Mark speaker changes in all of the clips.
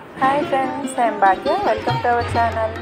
Speaker 1: hi friends I'm Bhagya welcome to our channel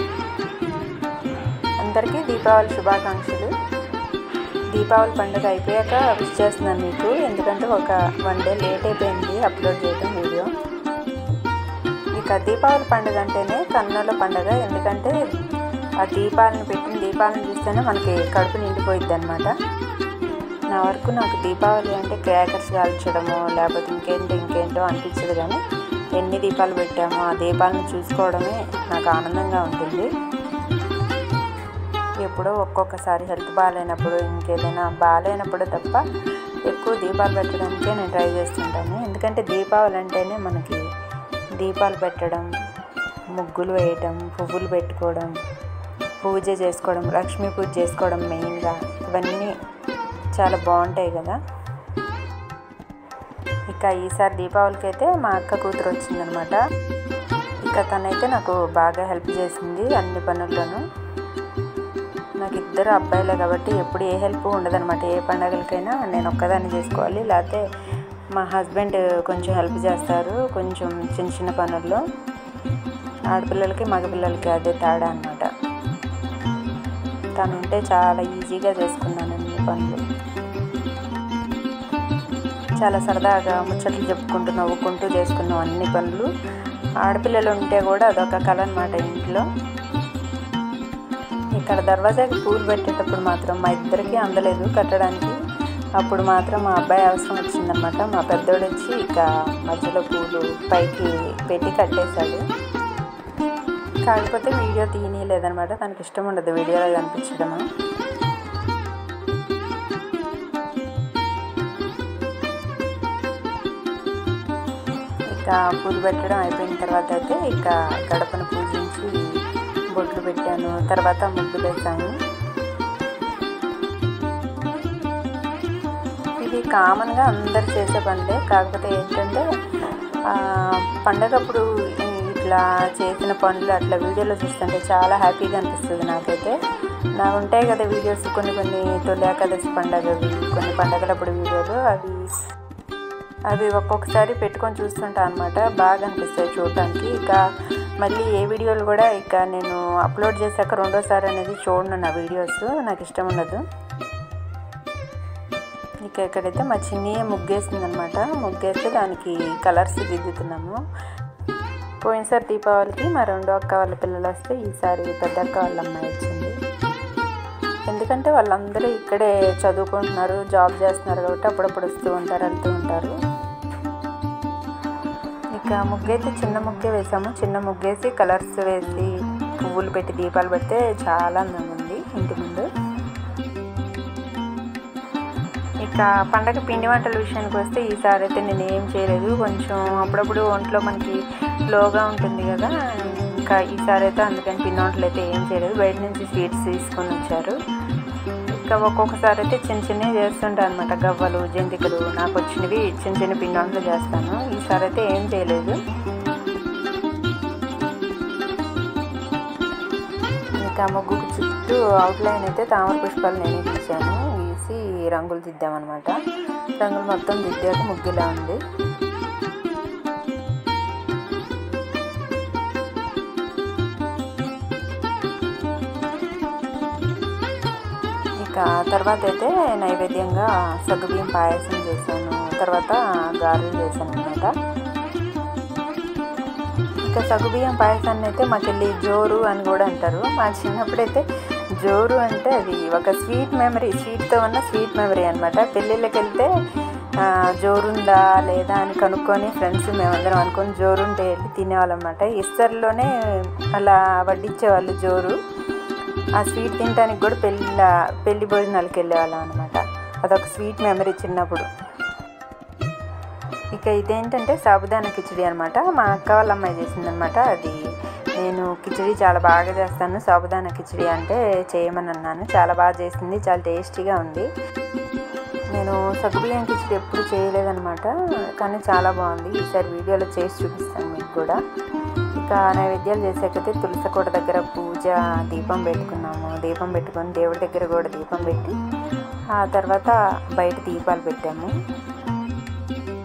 Speaker 1: అందరికీ దీపావళి శుభాకాంక్షలు దీపావళి పండుగ అయిపోయాక విష్ చేస్తున్నాను మీకు ఎందుకంటే ఒక వన్ డే లేట్ అయిపోయింది అప్లోడ్ చేయడం వీడియో ఇక దీపావళి పండుగ అంటేనే కన్నుల పండుగ ఎందుకంటే ఆ దీపాలను పెట్టిన దీపాలను చూస్తేనే మనకి కడుపు నిండిపోయిద్ది అనమాట నా వరకు నాకు దీపావళి అంటే క్రాకర్స్ కాల్చడమో లేకపోతే ఇంకేంటో ఇంకేంటో అనిపించదు కానీ ఎన్ని దీపాలు పెట్టామో ఆ దీపాలను చూసుకోవడమే నాకు ఆనందంగా ఉంటుంది ఎప్పుడో ఒక్కొక్కసారి హెల్త్ బాగాలేనప్పుడు ఇంకేదైనా బాగాలేనప్పుడు తప్ప ఎక్కువ దీపాలు పెట్టడానికే నేను ట్రై చేస్తుంటాను ఎందుకంటే దీపావళి అంటేనే మనకి దీపాలు పెట్టడం ముగ్గులు వేయటం పువ్వులు పెట్టుకోవడం పూజ చేసుకోవడం లక్ష్మీ పూజ చేసుకోవడం మెయిన్గా ఇవన్నీ చాలా బాగుంటాయి కదా ఇక ఈసారి దీపావళికి అయితే మా అక్క కూతురు వచ్చిందనమాట ఇక తనైతే నాకు బాగా హెల్ప్ చేసింది అన్ని పనుల్లోనూ నాకు ఇద్దరు అబ్బాయిలే కాబట్టి ఎప్పుడు ఏ హెల్ప్ ఉండదన్నమాట ఏ పండగలకైనా నేను ఒక్కదాన్ని చేసుకోవాలి లేకపోతే మా హస్బెండ్ కొంచెం హెల్ప్ చేస్తారు కొంచెం చిన్న చిన్న పనుల్లో ఆడపిల్లలకి మగపిల్లలకి అదే తేడా అనమాట తను ఉంటే చాలా ఈజీగా చేసుకున్నాను అన్ని పనులు చాలా సరదాగా ముచ్చట్లు చెప్పుకుంటూ నవ్వుకుంటూ చేసుకున్నాం అన్ని పనులు ఆడపిల్లలు ఉంటే కూడా అదొక కళ అనమాట ఇంట్లో ఇక్కడ దర్వాజాకి పూలు పెట్టేటప్పుడు మాత్రం మా ఇద్దరికి అందలేదు కట్టడానికి అప్పుడు మాత్రం మా అబ్బాయి అవసరం వచ్చిందనమాట మా పెద్దోడు వచ్చి ఇక మధ్యలో పూలు పైకి పెట్టి కట్టేశాడు కాకపోతే వీడియో తీయనీయలేదనమాట తనకి ఇష్టం ఉండదు వీడియోలో కనిపించడము ఇక పూలు పెట్టడం అయిపోయిన తర్వాత అయితే ఇక గడపను పూజించి బొట్లు పెట్టాను తర్వాత ముగ్గులు వేసాను ఇది కామన్గా అందరు చేసే పనులే కాకపోతే ఏంటంటే పండగప్పుడు ఇట్లా చేసిన పనులు అట్లా వీడియోలో చూస్తుంటే చాలా హ్యాపీగా అనిపిస్తుంది నాకైతే నా ఉంటాయి కదా వీడియోస్ కొన్ని కొన్ని తొలి ఏకాదశి పండగవి కొన్ని పండగలప్పుడు వీడియోలు అవి అవి ఒక్కొక్కసారి పెట్టుకొని చూస్తుంటా అనమాట బాగా అనిపిస్తాయి చూడటానికి ఇక మళ్ళీ ఏ వీడియోలు కూడా ఇక నేను అప్లోడ్ చేశాక రెండోసారి అనేది చూడను నా వీడియోస్ నాకు ఇష్టం ఉండదు ఇక ఇక్కడైతే మా చిన్నయ్య ముగ్గేసింది అనమాట ముగ్గేస్తే దానికి కలర్స్ దిద్దుతున్నాము పోయినసారి దీపావళికి మా రెండో అక్క వాళ్ళ పిల్లలు వస్తే ఈసారి పెద్ద అక్క వాళ్ళ అమ్మాయి వచ్చింది ఎందుకంటే వాళ్ళందరూ ఇక్కడే చదువుకుంటున్నారు జాబ్ చేస్తున్నారు కాబట్టి అప్పుడప్పుడు వస్తూ ఉంటారు వెళ్తూ ఉంటారు ఇక ముగ్గైతే చిన్న ముగ్గే వేసాము చిన్న ముగ్గేసి కలర్స్ వేసి పువ్వులు పెట్టి దీపాలు పెడితే చాలా అందంగా ఉంది ఇంటి ముందు ఇక పండగ పిండి వంటల విషయానికి వస్తే ఈసారి అయితే నేను ఏం చేయలేదు కొంచెం అప్పుడప్పుడు ఒంట్లో మనకి లోగా ఉంటుంది కదా ఇంకా ఈసారి అయితే అందుకని పిండి వంటలు అయితే ఏం చేయలేదు బయట నుంచి స్వీట్స్ తీసుకొని వచ్చారు ఇంకా ఒక్కొక్కసారి అయితే చిన్న చిన్నవి చేస్తుంటాను అనమాట గవ్వలు జంతికలు నాకు వచ్చినవి చిన్న చిన్న పిండి వంటలు చేస్తాను ఈసారి అయితే ఏం చేయలేదు ఇంకా ముగ్గుకు చుట్టూ అవుట్లైన్ అయితే తామర పుష్పాలు నేనే తీసాను గీసి రంగులు దిద్దామన్నమాట రంగులు మొత్తం దిద్దాక ముగ్గులా ఉంది ఇక తర్వాత అయితే నైవేద్యంగా సగ్గుబియ్యం పాయసం చేశాను తర్వాత గారెలు చేశాను అనమాట ఇక సగ్గుబియ్యం పాయసాన్ని అయితే మాకెళ్ళి జోరు అని కూడా అంటారు మా చిన్నప్పుడైతే జోరు అంటే అది ఒక స్వీట్ మెమరీ స్వీట్తో ఉన్న స్వీట్ మెమరీ అనమాట పెళ్ళిళ్ళకి వెళ్తే జోరుందా లేదా అని కనుక్కొని ఫ్రెండ్స్ మేమందరం అనుకొని జోరుంటే వెళ్ళి తినేవాళ్ళం అనమాట ఇస్తర్లోనే అలా వడ్డించేవాళ్ళు జోరు ఆ స్వీట్ తినడానికి కూడా పెళ్ళి పెళ్లి భోజనాలకు వెళ్ళేవాళ్ళం అనమాట అదొక స్వీట్ మెమరీ చిన్నప్పుడు ఇక ఇదేంటంటే సాబుదానా కిచడీ అనమాట మా అక్క వాళ్ళ అమ్మాయి చేసిందనమాట అది నేను కిచడీ చాలా బాగా చేస్తాను సాబుదానా కిచడీ అంటే చేయమని అన్నాను చాలా బాగా చేసింది చాలా టేస్టీగా ఉంది నేను సగ్గుబియ్యం కిచడీ ఎప్పుడు చేయలేదనమాట కానీ చాలా బాగుంది ఈసారి వీడియోలో చేసి చూపిస్తాను మీకు కూడా ఇక నైవేద్యాలు చేసాకైతే తులసి కోట దగ్గర పూజ దీపం పెట్టుకున్నాము దీపం పెట్టుకొని దేవుడి దగ్గర కూడా దీపం పెట్టి ఆ తర్వాత బయట దీపాలు పెట్టాము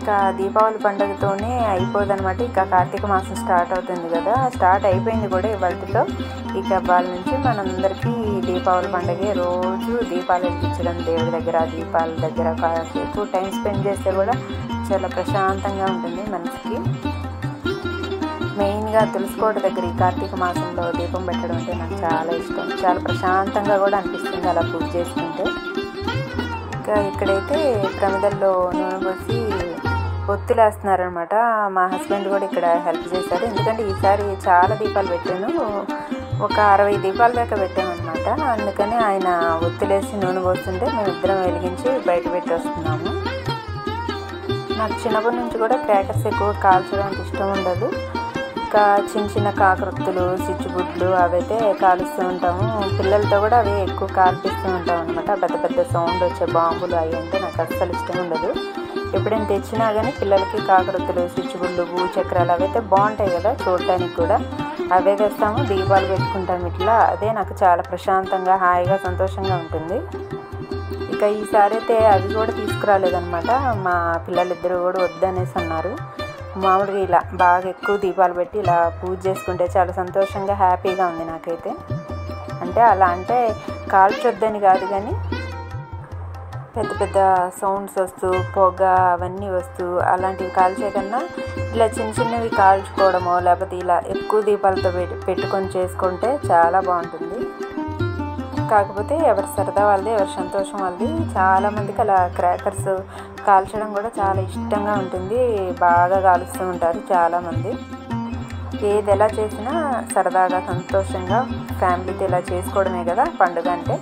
Speaker 1: ఇక దీపావళి పండుగతోనే అయిపోదన్నమాట ఇక కార్తీక మాసం స్టార్ట్ అవుతుంది కదా స్టార్ట్ అయిపోయింది కూడా ఇవాళతో ఇక వాళ్ళ నుంచి మనందరికీ దీపావళి పండుగ రోజు దీపాలు వెలిగించడం దేవుడి దగ్గర దీపాల దగ్గర కాసేపు టైం స్పెండ్ చేస్తే కూడా చాలా ప్రశాంతంగా ఉంటుంది మనసుకి మెయిన్గా తులసికోట దగ్గర ఈ కార్తీక మాసంలో దీపం పెట్టడం అంటే నాకు చాలా ఇష్టం చాలా ప్రశాంతంగా కూడా అనిపిస్తుంది అలా పూజ చేసుకుంటే ఇంకా ఇక్కడైతే ప్రమిదల్లో నూనె పోసి ఒత్తులేస్తున్నారనమాట మా హస్బెండ్ కూడా ఇక్కడ హెల్ప్ చేశారు ఎందుకంటే ఈసారి చాలా దీపాలు పెట్టాను ఒక అరవై దీపాల దాకా పెట్టామన్నమాట అందుకని ఆయన ఒత్తులేసి నూనె పోస్తుంటే మేము ఇద్దరం వెలిగించి బయట పెట్టి వస్తున్నాము నాకు చిన్నప్పటి నుంచి కూడా క్రాకర్స్ ఎక్కువ కాల్చడం అంత ఇష్టం ఉండదు ఇంకా చిన్న చిన్న కాకరొత్తులు సిచ్చుబుడ్లు అవైతే కాలుస్తూ ఉంటాము పిల్లలతో కూడా అవి ఎక్కువ కాల్పిస్తూ ఉంటాం అనమాట పెద్ద పెద్ద సౌండ్ వచ్చే బాంబులు అవి అంటే నాకు అస్సలు ఇష్టం ఉండదు ఎప్పుడైనా తెచ్చినా కానీ పిల్లలకి కాకరొత్తులు సిచ్చుబుడ్లు భూచక్రాలు అవైతే బాగుంటాయి కదా చూడటానికి కూడా అవే తెస్తాము దీపాలు పెట్టుకుంటాం ఇట్లా అదే నాకు చాలా ప్రశాంతంగా హాయిగా సంతోషంగా ఉంటుంది ఇక ఈసారి అయితే అవి కూడా తీసుకురాలేదనమాట మా పిల్లలిద్దరూ కూడా వద్దనేసి అన్నారు మామూలుగా ఇలా బాగా ఎక్కువ దీపాలు పెట్టి ఇలా పూజ చేసుకుంటే చాలా సంతోషంగా హ్యాపీగా ఉంది నాకైతే అంటే అలా అంటే కాల్చొద్దని కాదు కానీ పెద్ద పెద్ద సౌండ్స్ వస్తూ పొగ అవన్నీ వస్తూ అలాంటివి కాల్చే కన్నా ఇలా చిన్న చిన్నవి కాల్చుకోవడమో లేకపోతే ఇలా ఎక్కువ దీపాలతో పెట్టి పెట్టుకొని చేసుకుంటే చాలా బాగుంటుంది కాకపోతే ఎవరి సరదా వాళ్ళది ఎవరి సంతోషం వాళ్ళది చాలామందికి అలా క్రాకర్స్ కాల్చడం కూడా చాలా ఇష్టంగా ఉంటుంది బాగా కాలుస్తూ ఉంటారు చాలామంది ఏది ఎలా చేసినా సరదాగా సంతోషంగా ఫ్యామిలీతో ఇలా చేసుకోవడమే కదా పండుగ అంటే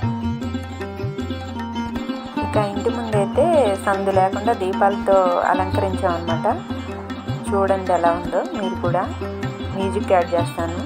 Speaker 1: ఇక ఇంటి ముందైతే సందు లేకుండా దీపాలతో అలంకరించామన్నమాట చూడండి ఎలా ఉందో మీరు కూడా మ్యూజిక్ యాడ్ చేస్తాను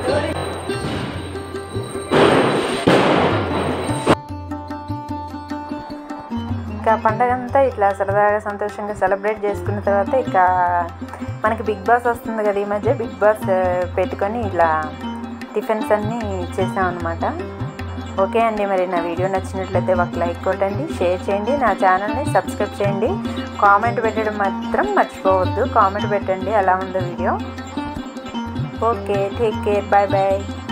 Speaker 1: ఇంకా పండగ అంతా ఇట్లా సరదాగా సంతోషంగా సెలబ్రేట్ చేసుకున్న తర్వాత ఇక మనకి బిగ్ బాస్ వస్తుంది కదా ఈ మధ్య బిగ్ బాస్ ఆ, పెట్టుకొని ఇలా టిఫిన్స్ అన్నీ చేసాం అనమాట ఓకే అండి మరి నా వీడియో నచ్చినట్లయితే ఒక లైక్ కొట్టండి షేర్ చేయండి నా ఛానల్ని సబ్స్క్రైబ్ చేయండి కామెంట్ పెట్టడం మాత్రం మర్చిపోవద్దు కామెంట్ పెట్టండి ఎలా ఉందో video okay take care bye bye